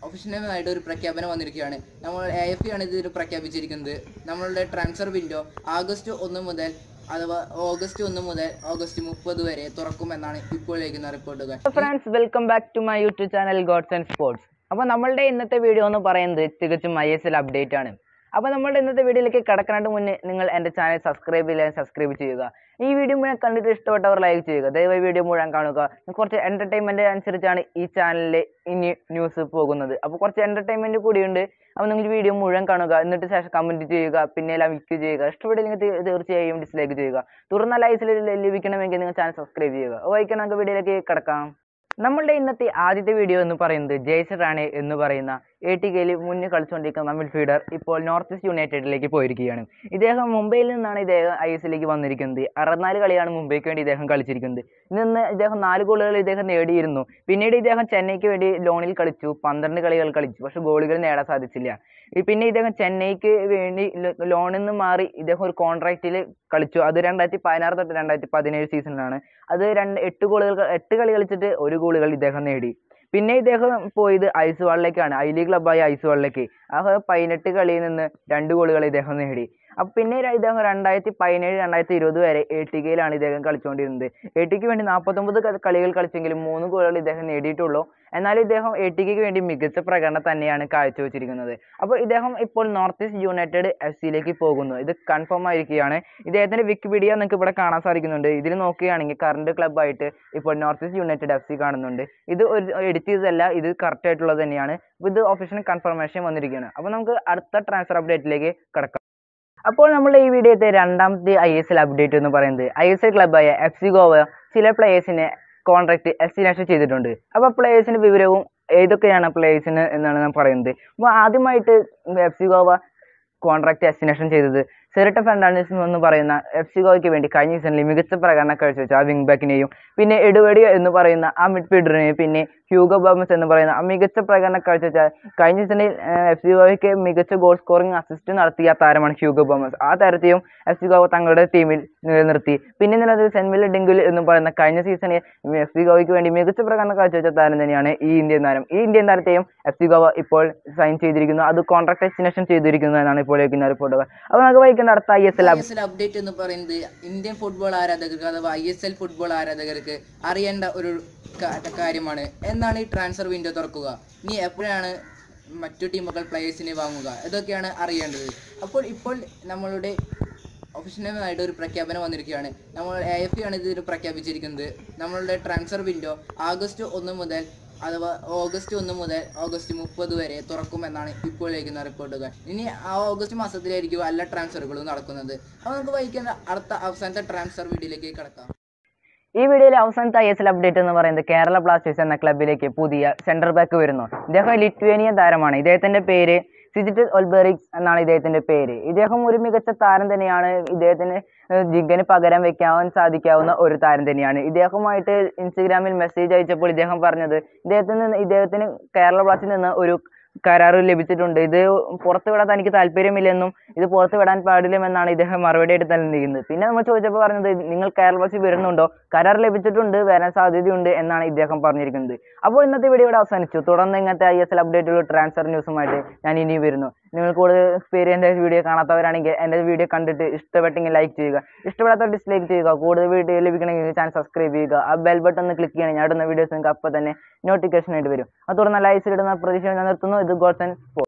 ഒഫീഷ്യലായിട്ട് ഒരു പ്രഖ്യാപനം വന്നിരിക്കുകയാണ് നമ്മൾ എ എഫ് ആണ് ഇതിൽ പ്രഖ്യാപിച്ചിരിക്കുന്നത് നമ്മളുടെ ട്രാൻസ്ഫർ വിൻഡോ ആഗസ്റ്റ് ഒന്ന് മുതൽ അഥവാ ഓഗസ്റ്റ് ഒന്ന് മുതൽ ഓഗസ്റ്റ് മുപ്പത് വരെ തുറക്കുമെന്നാണ് ഇപ്പോൾ ലഭിക്കുന്ന റിപ്പോർട്ടുകൾ friends welcome back to my YouTube channel gods and sports അപ്പോൾ നമ്മളുടെ ഇന്നത്തെ വീഡിയോ എന്ന് പറയുന്നത് തികച്ചും ഐ എസ് എൽ അപ്ഡേറ്റ് ആണ് അപ്പോൾ നമ്മളുടെ ഇന്നത്തെ വീഡിയോയിലേക്ക് കിടക്കാനായിട്ട് മുന്നേ നിങ്ങൾ എൻ്റെ ചാനൽ സബ്സ്ക്രൈബ് ചെയ്യാൻ സബ്സ്ക്രൈബ് ചെയ്യുക ഈ വീഡിയോ മുഴുവൻ കണ്ടിട്ട് ഇഷ്ടപ്പെട്ടവർ ലൈക്ക് ചെയ്യുക ദയവായി വീഡിയോ മുഴുവൻ കാണുക കുറച്ച് എൻ്റർടൈൻമെൻറ്റ് അനുസരിച്ചാണ് ഈ ചാനലിൽ ഇനി ന്യൂസ് പോകുന്നത് അപ്പോൾ കുറച്ച് എൻ്റർടൈൻമെൻറ്റ് കൂടിയുണ്ട് അപ്പോൾ നിങ്ങൾ വീഡിയോ മുഴുവൻ കാണുക എന്നിട്ട് ശേഷം കമൻറ്റ് ചെയ്യുക പിന്നെ ലൈക്ക് ചെയ്യുക ഇഷ്ടപ്പെട്ടില്ലെങ്കിൽ തീ- തീർച്ചയായും ഡിസ്ലൈക്ക് ചെയ്യുക തുടർന്ന് ലൈസിൽ ലഭിക്കണമെങ്കിൽ നിങ്ങൾ ചാനൽ സബ്സ്ക്രൈബ് ചെയ്യുക വായിക്കാൻ നമുക്ക് വീഡിയോയിലേക്ക് കിടക്കാം നമ്മളുടെ ഇന്നത്തെ ആദ്യത്തെ വീഡിയോ എന്ന് പറയുന്നത് ജയ്സർ റാണെ എന്ന് പറയുന്ന എ ടി കെയിൽ മുന്നിൽ കളിച്ചുകൊണ്ടിരിക്കുന്ന മിഡ്ഫീൽഡർ ഇപ്പോൾ നോർത്ത് ഈസ്റ്റ് യുണൈറ്റഡിലേക്ക് പോയിരിക്കുകയാണ് ഇദ്ദേഹം മുംബൈയിൽ നിന്നാണ് ഇദ്ദേഹം ഐ എസ് എല്ലിലേക്ക് വന്നിരിക്കുന്നത് അറുപത്തിനാല് കളിയാണ് മുംബൈക്ക് വേണ്ടി ഇദ്ദേഹം കളിച്ചിരിക്കുന്നത് നിന്ന് ഇദ്ദേഹം നാല് ഗോളുകൾ ഇദ്ദേഹം നേടിയിരുന്നു പിന്നീട് ഇദ്ദേഹം ചെന്നൈക്ക് വേണ്ടി ലോണിൽ കളിച്ചു പന്ത്രണ്ട് കളികൾ കളിച്ചു പക്ഷെ ഗോളുകൾ നേടാൻ സാധിച്ചില്ല ഈ പിന്നെ ഇദ്ദേഹം ചെന്നൈക്ക് വേണ്ടി ലോ- ലോണിൽ നിന്ന് മാറി ഇദ്ദേഹം ഒരു കോൺട്രാക്റ്റിൽ കളിച്ചു അത് രണ്ടായിരത്തി പതിനാറ് തൊട്ട് രണ്ടായിരത്തി പതിനേഴ് സീസണിലാണ് അത് രണ്ട് എട്ട് ഗോളുകൾ എട്ട് കളി കളിച്ചിട്ട് ഒരു ഗോളുകൾ ഇദ്ദേഹം നേടി പിന്നെ ഇദ്ദേഹം പോയത് ഐസ് വാളിലേക്കാണ് ഐ ലീഗ് ക്ലബ്ബായ ഐസ് വാളിലേക്ക് ആ പതിനെട്ട് കളിയിൽ നിന്ന് രണ്ട് ഗോളുകൾ ഇദ്ദേഹം നേടി അപ്പം പിന്നെ ര- ഇദ്ദേഹം രണ്ടായിരത്തി പതിനേഴ് രണ്ടായിരത്തി ഇരുപത് വരെ എ ടി കെയിലാണ് ഇദ്ദേഹം കളിച്ചുകൊണ്ടിരുന്നത് എ ടിക്ക് വേണ്ടി നാൽപ്പത്തൊമ്പത് ക- കളികൾ കളിച്ചെങ്കിലും മൂന്ന് ഗോളുകൾ ഇദ്ദേഹം നേടിയിട്ടുള്ളൂ എന്നാൽ ഇദ്ദേഹം എ ടി കെക്ക് വേണ്ടി മികച്ച പ്രകടനം തന്നെയാണ് കാഴ്ചവെച്ചിരിക്കുന്നത് അപ്പോൾ ഇദ്ദേഹം ഇപ്പോൾ നോർത്ത് ഈസ്റ്റ് യുണൈറ്റഡ് എഫ് സിയിലേക്ക് പോകുന്നു ഇത് കൺഫേം ആയിരിക്കുകയാണ് ഇദ്ദേഹത്തിന്റെ വിക്കിപീഡിയ നിങ്ങൾക്ക് ഇവിടെ കാണാൻ സാധിക്കുന്നുണ്ട് ഇതിൽ നോക്കുകയാണെങ്കിൽ കറണ്ട് ക്ലബ്ബായിട്ട് ഇപ്പോൾ north east united F C കാണുന്നുണ്ട് ഇത് ഒരു എഡിറ്റ് ചെയ്തതല്ല ഇത് കറക്റ്റ് ആയിട്ടുള്ളത് തന്നെയാണ് അപ്പോൾ ഇത് ഒഫീഷ്യൽ കൺഫർമേഷൻ വന്നിരിക്കുകയാണ് അപ്പോൾ നമുക്ക് അടുത്ത ട്രാൻസ്ഫർ അപ്ഡേറ്റിലേക്ക് കിടക്കാം അപ്പോൾ നമ്മൾ ഈ വീഡിയോത്തെ രണ്ടാമത്തെ ഐ എസ് എൽ അപ്ഡേറ്റ് എന്ന് പറയുന്നത് ഐ എസ് എൽ ക്ലബ്ബായ എഫ് സി ഗോവ ചില പ്ലേയേഴ്സിനെ കോൺട്രാക്ട് എസ്റ്റിനേഷൻ ചെയ്തിട്ടുണ്ട് അപ്പോൾ പ്ലേയേഴ്സിന്റെ വിവരവും ഏതൊക്കെയാണ് പ്ലേയേഴ്സിന് എന്നാണ് ഞാൻ പറയുന്നത് അപ്പോൾ ആദ്യമായിട്ട് F C Goa contract extension ചെയ്തത് സെറിട്ട ഫെർണാണ്ടസ് എന്ന് പറയുന്ന എഫ് സി ഗോവയ്ക്ക് വേണ്ടി കഴിഞ്ഞ സീസണിൽ മികച്ച പ്രകടനം കാഴ്ചവെച്ച ആ വിങ് ബാക്കിനെയും പിന്നെ എടുവടിയോ എന്ന് പറയുന്ന ആ മിഡ്ഫീൽഡറിനെയും പിന്നെ ഹ്യൂഗോ ബോമസ് എന്ന് പറയുന്ന ആ മികച്ച പ്രകടനം കാഴ്ചവെച്ച കഴിഞ്ഞ സീസണിൽ എഫ് സി ഗോവയ്ക്ക് മികച്ച ഗോൾ സ്കോറിംഗ് അസിസ്റ്റ് നടത്തിയ താരമാണ് ഹ്യൂഗോ ബോമസ് ആ താരത്തെയും എഫ് സി ഗോവ തങ്ങളുടെ ടീമിൽ നിലനിർത്തി പിന്നെ നിലനിർത്തി സെൻമിൽ ഡെങ്കുൽ എന്ന് പറയുന്ന കഴിഞ്ഞ സീസണിൽ എഫ് സി ഗോവയ്ക്ക് വേണ്ടി മികച്ച പ്രകടനം കാഴ്ചവെച്ച താരം തന്നെയാണ് ഈ ഇന്ത്യൻ താരം ഈ ഇന്ത്യൻ താരത്തെയും എഫ് സി ഗോവ ഇപ്പോൾ സൈൻ ചെയ്തിരിക്കുന്നു അത് കോൺട്രാക്ട് എക്സ്റ്റൻഷൻ ചെയ്തിരിക്കുന്നു എന്നാണ് ഇപ്പോൾ ലഭിക്കുന്ന റിപ്പോർട്ടുകൾ അപ്പോൾ നമുക്ക് വായിക്കേണ്ട അടുത്ത I S L I S L update എന്ന് പറയുന്നത് ഇന്ത്യൻ ഫുട്ബോൾ ആരാധകർക്ക് അഥവാ ഐ എസ് എൽ ഫുട്ബോൾ ആരാധകർക്ക് അറിയേണ്ട ഒരു കാ- കാര്യമാണ് എന്നാണ് ഈ ട്രാൻസ്ഫർ വിൻഡോ തുറക്കുക ഇനി എപ്പോഴാണ് മറ്റു ടീമുകൾ പ്ലേയേഴ്സിനെ വാങ്ങുക ഇതൊക്കെയാണ് അറിയേണ്ടത് അപ്പോൾ ഇപ്പോൾ നമ്മളുടെ ഒഫീഷ്യലായിട്ട് ഒരു പ്രഖ്യാപനം വന്നിരിക്കുകയാണ് നമ്മൾ എ എഫ് ആണ് ഇതിൽ പ്രഖ്യാപിച്ചിരിക്കുന്നത് നമ്മളുടെ ട്രാൻസ്ഫർ വിൻഡോ ആഗസ്റ്റ് ഒന്ന് മുതൽ അഥവാ ഓഗസ്റ്റ് ഒന്ന് മുതൽ ഓഗസ്റ്റ് മുപ്പത് വരെ തുറക്കുമെന്നാണ് ഇപ്പോൾ ലഭിക്കുന്ന റിപ്പോർട്ടുകൾ ഇനി ആ ഓഗസ്റ്റ് മാസത്തിലായിരിക്കും എല്ലാ ട്രാൻസ്ഫറുകളും നടക്കുന്നത് അപ്പോൾ നമുക്ക് വഹിക്കുന്ന അടുത്ത അവസാനത്തെ ട്രാൻസ്ഫർ വീഡിയോയിലേക്ക് കിടക്കാം ഈ വീഡിയോയിലെ അവസാനത്തെ ഐ എസ് എൽ അപ്ഡേറ്റ് എന്ന് പറയുന്നത് കേരള ബ്ലാസ്റ്റേഴ്സ് എന്ന ക്ലബിലേക്ക് പുതിയ സെന്റർ ബാക്ക് വരുന്നു ഇദ്ദേഹം ലിറ്റ്വേനിയൻ താരമാണ് ഇദ്ദേഹത്തിന്റെ പേര് സിജിറ്റ് ഒൽബെറിക്സ് എന്നാണ് ഇദ്ദേഹത്തിന്റെ പേര് ഇദ്ദേഹം ഒരു മികച്ച താരം തന്നെയാണ് ഇദ്ദേഹത്തിന് ഏഹ് ജിഗന് പകരം വെക്കാൻ സാധിക്കാവുന്ന ഒരു താരം തന്നെയാണ് ഇദ്ദേഹവുമായിട്ട് ഇൻസ്റ്റഗ്രാമിൽ മെസ്സേജ് അയച്ചപ്പോൾ ഇദ്ദേഹം പറഞ്ഞത് ഇദ്ദേഹത്തിന് നിന്ന് ഇദ്ദേഹത്തിന് കേരള ബ്ലാസ്റ്റിൽ നിന്ന് ഒരു കരാറ് ലഭിച്ചിട്ടുണ്ട് ഇത് പുറത്ത് വിടാൻ തനിക്ക് താല്പര്യമില്ലെന്നും ഇത് പുറത്ത് വിടാൻ പാടില്ലെന്നാണ് ഇദ്ദേഹം മറുപടിയായിട്ട് നൽകിയിരിക്കുന്നത് പിന്നെ നമ്മൾ ചോദിച്ചപ്പോൾ പറഞ്ഞത് നിങ്ങൾ കേരള ബസ്സിൽ വരുന്നുണ്ടോ കരാർ ലഭിച്ചിട്ടുണ്ട് വരാൻ സാധ്യതയുണ്ട് എന്നാണ് ഇദ്ദേഹം പറഞ്ഞിരിക്കുന്നത് അപ്പോൾ ഇന്നത്തെ വീഡിയോ ഇവിടെ അവസാനിച്ചു തുടർന്ന് ഇങ്ങനത്തെ ഐ എസ് എൽ അപ്ഡേറ്റുള്ള ട്രാൻസ്ഫർ ന്യൂസുമായിട്ട് ഞാൻ ഇനി വരുന്നു നിങ്ങൾ കൂടുതൽ പേര് എൻ്റെ വീഡിയോ കാണാത്തവരാണെങ്കിൽ എൻ്റെ വീഡിയോ കണ്ടിട്ട് ഇഷ്ടപ്പെട്ടെങ്കിൽ ലൈക്ക് ചെയ്യുക ഇഷ്ടപ്പെടാത്തവർ ഡിസ്ലൈക്ക് ചെയ്യുക കൂടുതൽ വീഡിയോ ലഭിക്കണമെങ്കിൽ ചാനൽ സബ്സ്ക്രൈബ് ചെയ്യുക ആ ബെൽ ബട്ടൺ ഒന്ന് ക്ലിക്ക് ചെയ്യണം ഞാൻ ഇടുന്ന വീഡിയോസ് നിങ്ങൾക്ക് അപ്പോൾ തന്നെ നോട്ടിഫിക്കേഷൻ ആയിട്ട് വരും അത് തുടർന്ന് ലൈവ്സിൽ ഇടുന്ന പ്രതീക്ഷ ഞാൻ നിർത്തുന്നു ഇത് ഗോൾസൺ